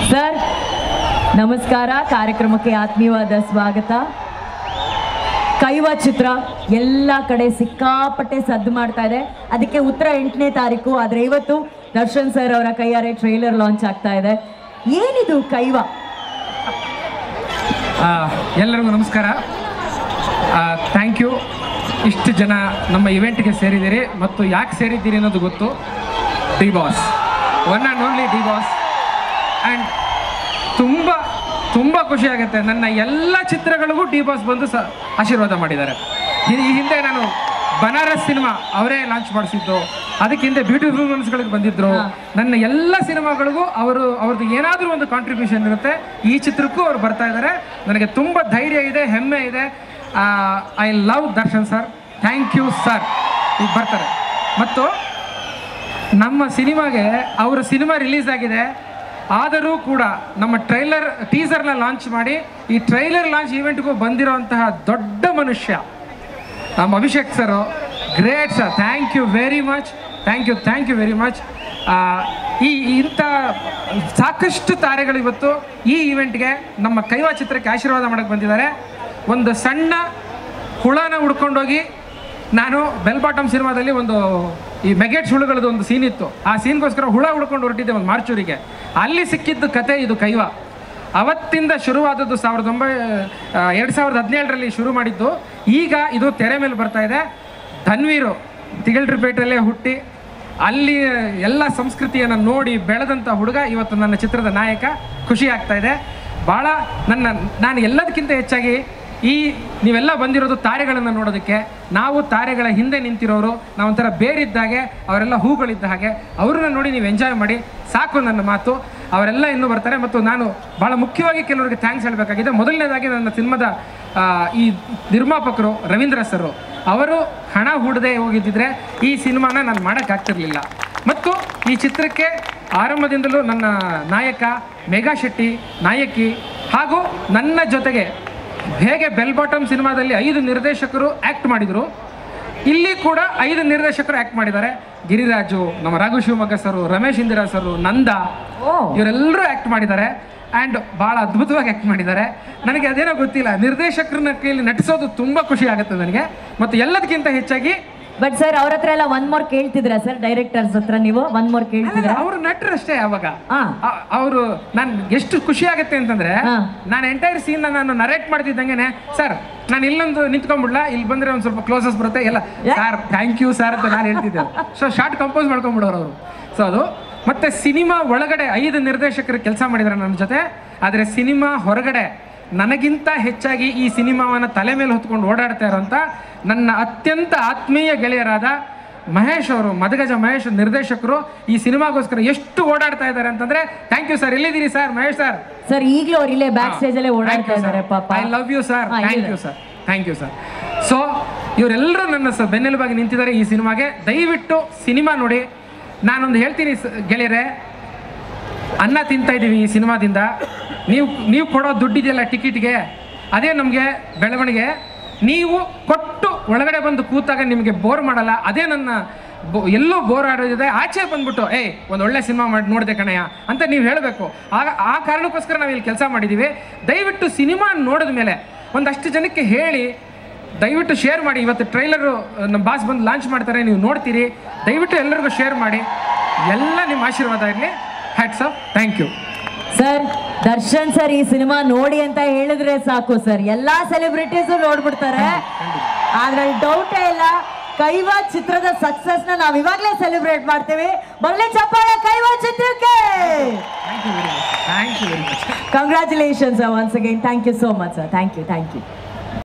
Sir ನಮಸ್ಕಾರ ಕಾರ್ಯಕ್ರಮಕ್ಕೆ ಆತ್ಮೀಯವಾದ ಸ್ವಾಗತ ಕೈವ ಚಿತ್ರ ಎಲ್ಲ ಕಡೆ ಸಿಕ್ಕಾಪಟ್ಟೆ ಸದ್ದು ಮಾಡ್ತಾ ಇದೆ ಅದಕ್ಕೆ ಉತ್ತರ ಎಂಟನೇ ತಾರೀಕು ಆದರೆ ಇವತ್ತು ದರ್ಶನ್ ಸರ್ ಅವರ ಕೈಯಾರೆ ಟ್ರೈಲರ್ ಲಾಂಚ್ ಆಗ್ತಾ ಇದೆ ಏನಿದು ಕೈವ ಆ, ಎಲ್ಲರಿಗೂ ನಮಸ್ಕಾರ ಥ್ಯಾಂಕ್ ಯು ಇಷ್ಟು ಜನ ನಮ್ಮ ಇವೆಂಟ್ಗೆ ಸೇರಿದ್ದೀರಿ ಮತ್ತು ಯಾಕೆ ಸೇರಿದ್ದೀರಿ ಅನ್ನೋದು ಗೊತ್ತು D boss one and only D boss and ತುಂಬ ತುಂಬ ಖುಷಿ ಆಗುತ್ತೆ ನನ್ನ ಎಲ್ಲ ಚಿತ್ರಗಳಿಗೂ ಡಿ ಬಾಸ್ ಬಂದು ಸ ಆಶೀರ್ವಾದ ಮಾಡಿದ್ದಾರೆ ಈ ಈ ಹಿಂದೆ ನಾನು ಬನಾರಸ್ ಸಿನಿಮಾ ಅವರೇ ಲಾಂಚ್ ಮಾಡಿಸಿದ್ದು ಅದಕ್ಕೆ ಹಿಂದೆ ಬ್ಯೂಟಿಫುಲ್ ಮನ್ಸ್ಗಳಿಗೆ ಬಂದಿದ್ರು ನನ್ನ ಎಲ್ಲ ಸಿನಿಮಾಗಳಿಗೂ ಅವರು ಅವ್ರದ್ದು ಏನಾದರೂ ಒಂದು ಕಾಂಟ್ರಿಬ್ಯೂಷನ್ ಇರುತ್ತೆ ಈ ಚಿತ್ರಕ್ಕೂ ಅವ್ರು ಬರ್ತಾ ಇದ್ದಾರೆ ನನಗೆ ತುಂಬ ಧೈರ್ಯ ಇದೆ ಹೆಮ್ಮೆ ಇದೆ I love Darshan sir thank you sir ಈಗ ಬರ್ತಾರೆ ಮತ್ತು ನಮ್ಮ ಸಿನಿಮಾಗೆ ಅವರ ಸಿನಿಮಾ ರಿಲೀಸ್ ಆಗಿದೆ ಆದರೂ ಕೂಡ ನಮ್ಮ ಟ್ರೈಲರ್ ಟೀಸರ್ನ ಲಾಂಚ್ ಮಾಡಿ ಈ ಟ್ರೈಲರ್ ಲಾಂಚ್ ಈವೆಂಟ್ಗೂ ಬಂದಿರೋಂತಹ ದೊಡ್ಡ ಮನುಷ್ಯ ನಮ್ಮ Abhishek sir great sir thank you very much thank you thank you very much ಈ ಇಂಥ ಸಾಕಷ್ಟು ತಾರೆಗಳು ಇವತ್ತು ಈ ಇವೆಂಟ್ಗೆ ನಮ್ಮ ಕೈವಾ ಚಿತ್ರಕ್ಕೆ ಆಶೀರ್ವಾದ ಮಾಡಕ್ಕೆ ಬಂದಿದ್ದಾರೆ ಒಂದು ಸಣ್ಣ ಹುಳನ ಹುಡ್ಕೊಂಡೋಗಿ ನಾನು ಬೆಲ್ ಬಾಟಮ್ ಸಿನಿಮಾದಲ್ಲಿ ಒಂದು ಈ ಮೆಗೆಟ್ಸ್ ಹುಳುಗಳದ್ದು ಒಂದು ಸೀನ್ ಇತ್ತು ಆ ಸೀನ್ಗೋಸ್ಕರ ಹುಳ ಹುಡ್ಕೊಂಡು ಹೊರಟಿದ್ದೆ ಒಂದು ಮಾರ್ಚೂರಿಗೆ ಅಲ್ಲಿ ಸಿಕ್ಕಿದ್ದು ಕತೆ ಇದು ಕೈವ ಅವತ್ತಿಂದ ಶುರುವಾದದ್ದು ಸಾವಿರದ ಒಂಬೈ ಎರಡು ಸಾವಿರದ ಹದಿನೇಳರಲ್ಲಿ ಶುರು ಮಾಡಿದ್ದು ಈಗ ಇದು ತೆರೆ ಮೇಲೆ ಬರ್ತಾ ಇದೆ ಧನ್ವೀರು ತಿಗಲ್ರಿಪೇಟೆಯಲ್ಲೇ ಹುಟ್ಟಿ ಅಲ್ಲಿ ಎಲ್ಲ ಸಂಸ್ಕೃತಿಯನ್ನು ನೋಡಿ ಬೆಳೆದಂಥ ಹುಡುಗ ಇವತ್ತು ನನ್ನ ಚಿತ್ರದ ನಾಯಕ ಖುಷಿ ಆಗ್ತಾ ಇದೆ ಭಾಳ ನನ್ನ ನಾನು ಎಲ್ಲದಕ್ಕಿಂತ ಹೆಚ್ಚಾಗಿ ಈ ನೀವೆಲ್ಲ ಬಂದಿರೋದು ತಾರೆಗಳನ್ನು ನೋಡೋದಕ್ಕೆ ನಾವು ತಾರೆಗಳ ಹಿಂದೆ ನಿಂತಿರೋರು ನಾವೊಂಥರ ಬೇರಿದ್ದಾಗೆ ಅವರೆಲ್ಲ ಹೂಗಳಿದ್ದ ಹಾಗೆ ಅವ್ರನ್ನ ನೋಡಿ ನೀವು ಎಂಜಾಯ್ ಮಾಡಿ ಸಾಕು ನನ್ನ ಮಾತು ಅವರೆಲ್ಲ ಇನ್ನೂ ಬರ್ತಾರೆ ಮತ್ತು ನಾನು ಭಾಳ ಮುಖ್ಯವಾಗಿ ಕೆಲವರಿಗೆ ಥ್ಯಾಂಕ್ಸ್ ಹೇಳಬೇಕಾಗಿದೆ ಮೊದಲನೇದಾಗಿ ನನ್ನ ಸಿನಿಮಾದ ಆ, ಈ ನಿರ್ಮಾಪಕರು ರವೀಂದ್ರ ಸರು ಅವರು ಹಣ ಹೂಡದೆ ಹೋಗಿದ್ದಿದ್ರೆ ಈ ಸಿನಿಮಾನ ನಾನು ಮಾಡೋಕ್ಕಾಗ್ತಿರ್ಲಿಲ್ಲ ಮತ್ತು ಈ ಚಿತ್ರಕ್ಕೆ ಆರಂಭದಿಂದಲೂ ನನ್ನ ನಾಯಕ ಮೇಘಾ ಶೆಟ್ಟಿ ನಾಯಕಿ ಹಾಗೂ ನನ್ನ ಜೊತೆಗೆ ಹೇಗೆ ಬೆಲ್ ಬಾಟಮ್ ಸಿನಿಮಾದಲ್ಲಿ ಐದು ನಿರ್ದೇಶಕರು ಆ್ಯಕ್ಟ್ ಮಾಡಿದರು ಇಲ್ಲಿ ಕೂಡ ಐದು ನಿರ್ದೇಶಕರು ಆ್ಯಕ್ಟ್ ಮಾಡಿದ್ದಾರೆ ಗಿರಿರಾಜು ನಮ್ಮ ರಾಘು ಶಿವಮೊಗ್ಗ ಸರು ರಮೇಶ್ ಇಂದಿರಾ ಸರು ನಂದ ಓ. ಇವರೆಲ್ಲರೂ ಆ್ಯಕ್ಟ್ ಮಾಡಿದ್ದಾರೆ ಆ್ಯಂಡ್ ಭಾಳ ಅದ್ಭುತವಾಗಿ ಆ್ಯಕ್ಟ್ ಮಾಡಿದ್ದಾರೆ ನನಗೆ ಅದೇನೋ ಗೊತ್ತಿಲ್ಲ ನಿರ್ದೇಶಕರನ್ನ ಕೈಯಲ್ಲಿ ನಟಿಸೋದು ತುಂಬ ಖುಷಿ ಆಗುತ್ತೆ ನನಗೆ ಮತ್ತು ಎಲ್ಲದಕ್ಕಿಂತ ಹೆಚ್ಚಾಗಿ ಬಟ್ ಸರ್ ಅವ್ರ ಹತ್ರ ಎಲ್ಲ ಒನ್ ಮೋರ್ ಕೇಳ್ತಿದ್ರಾ ಸರ್ ಡೈರೆಕ್ಟರ್ಸ್ ಹತ್ರ ನೀವು ಒನ್ ಮೋರ್ ಕೇಳ್ತಿದ್ರಾ ಅವರು ನಟರಷ್ಟೇ ಅವಾಗ ಹಾ ಅವರು ನಾನು ಎಷ್ಟು ಖುಷಿ ಆಗುತ್ತೆ ಅಂತಂದ್ರೆ ಹಾ. ನಾನು ಎಂಟೈರ್ ಸೀನ್ ನಾನು ನರೇಟ್ ಮಾಡ್ತಿದ್ದಂಗೆನೆ ಸರ್ ನಾನು ಇಲ್ಲೊಂದು ನಿಂತ್ಕೊಂಡ್ಬಿಡ್ಲಾ ಇಲ್ಲಿ ಬಂದ್ರೆ ಒಂದು ಸ್ವಲ್ಪ ಕ್ಲೋಸಸ್ ಬರುತ್ತೆ ಎಲ್ಲ ಸರ್ ಥ್ಯಾಂಕ್ ಯು ಸರ್ ಅಂತ ನಾನು ಹೇಳ್ತಿದ್ದೆ ಸೊ ಶಾರ್ಟ್ ಕಂಪೋಸ್ ಮಾಡ್ಕೊಂಡ್ಬಿಡೋರು ಅವರು ಸೊ ಅದು ಮತ್ತೆ ಸಿನಿಮಾ ಒಳಗಡೆ ಐದು ನಿರ್ದೇಶಕರು ಕೆಲಸ ಮಾಡಿದ್ದಾರೆ ನನ್ನ ಜೊತೆ ಆದರೆ ಸಿನಿಮಾ ಹೊರಗಡೆ ನನಗಿಂತ ಹೆಚ್ಚಾಗಿ ಈ ಸಿನಿಮಾವನ್ನು ತಲೆ ಮೇಲೆ ಹೊತ್ಕೊಂಡು ಓಡಾಡ್ತಾ ಇರೋಂಥ ನನ್ನ ಅತ್ಯಂತ ಆತ್ಮೀಯ ಗೆಳೆಯರಾದ ಮಹೇಶ್ ಅವರು ಮದಗಜ ಮಹೇಶ್ ನಿರ್ದೇಶಕರು ಈ ಸಿನಿಮಾಗೋಸ್ಕರ ಎಷ್ಟು ಓಡಾಡ್ತಾ ಇದ್ದಾರೆ ಅಂತಂದ್ರೆ ಥ್ಯಾಂಕ್ ಯು ಸರ್ ಎಲ್ಲಿದ್ದೀರಿ ಸರ್ ಮಹೇಶ್ ಸರ್ ಸರ್ ಈಗಲೂ ಅವ್ರು ಇಲ್ಲೇ ಬ್ಯಾಕ್ ಸ್ಟೇಜ್ ಅಲ್ಲೇ ಓಡಾಡ್ತಾ ಇದ್ದಾರೆ ಪಾಪ ಐ ಲವ್ ಯು ಸರ್ ಹಾ, ಥ್ಯಾಂಕ್ ಇಲ್ಲಿದೆ. You sir thank you sir so ಇವರೆಲ್ಲರೂ ನನ್ನ ಸ ಬೆನ್ನೆಲುಬಾಗಿ ನಿಂತಿದ್ದಾರೆ ಈ ಸಿನಿಮಾಗೆ ದಯವಿಟ್ಟು ಸಿನಿಮಾ ನೋಡಿ ನಾನೊಂದು ಹೇಳ್ತೀನಿ ಸ- ಗೆಳೆಯರೆ ಅನ್ನ ತಿಂತಾ ಇದ್ದೀವಿ ಈ ಸಿನಿಮಾದಿಂದ ನೀವು ನೀವು ಕೊಡೋ ದುಡ್ಡಿದೆಯಲ್ಲ ಟಿಕೆಟ್ಗೆ ಅದೇ ನಮಗೆ ಬೆಳವಣಿಗೆ ನೀವು ಕೊಟ್ಟು ಒಳಗಡೆ ಬಂದು ಕೂತಾಗ ನಿಮಗೆ ಬೋರ್ ಮಾಡಲ್ಲ ಅದೇ ನನ್ನ ಬೊ- ಎಲ್ಲೋ ಬೋರ್ ಆಡೋದಿದೆ ಆಚೆ ಬಂದ್ಬಿಟ್ಟು ಏಯ್ ಒಂದು ಒಳ್ಳೆ ಸಿನಿಮಾ ಮಾಡಿ ನೋಡಿದೆ ಕಣಯ್ಯ ಅಂತ ನೀವು ಹೇಳಬೇಕು ಆಗ ಆ ಕಾರಣಕ್ಕೋಸ್ಕರ ನಾವು ಇಲ್ಲಿ ಕೆಲಸ ಮಾಡಿದ್ದೀವಿ ದಯವಿಟ್ಟು ಸಿನಿಮಾ ನೋಡಿದ ಮೇಲೆ ಒಂದಷ್ಟು ಜನಕ್ಕೆ ಹೇಳಿ ದಯವಿಟ್ಟು ಶೇರ್ ಮಾಡಿ ಇವತ್ತು ಟ್ರೈಲರು ನಮ್ಮ ಬಾಸ್ ಬಂದು ಲಾಂಚ್ ಮಾಡ್ತಾರೆ ನೀವು ನೋಡ್ತೀರಿ ದಯವಿಟ್ಟು ಎಲ್ಲರಿಗೂ ಶೇರ್ ಮಾಡಿ ಎಲ್ಲ ನಿಮ್ಮ ಆಶೀರ್ವಾದ ಇರಲಿ hats off thank you sir Darshan sir ಈ ಸಿನಿಮಾ ನೋಡಿ ಅಂತ ಹೇಳಿದ್ರೆ ಸಾಕು ಸರ್ ಎಲ್ಲಾ ಸೆಲೆಬ್ರಿಟೀಸ್ ನೋಡ್ಬಿಡ್ತಾರೆ ಅದ್ರಲ್ಲಿ ಡೌಟೇ ಇಲ್ಲ ಕೈವಾ ಚಿತ್ರದ ಸಕ್ಸಸ್ ನ ನಾವ್ ಇವಾಗ್ಲೇ ಸೆಲೆಬ್ರೇಟ್ ಮಾಡ್ತೀವಿ ಬರ್ಲಿ ಚಪ್ಪಾಳೆ ಕೈವಾ ಚಿತ್ರಕ್ಕೆ thank you very much thank you very much congratulations once again thank you so much sir thank you thank you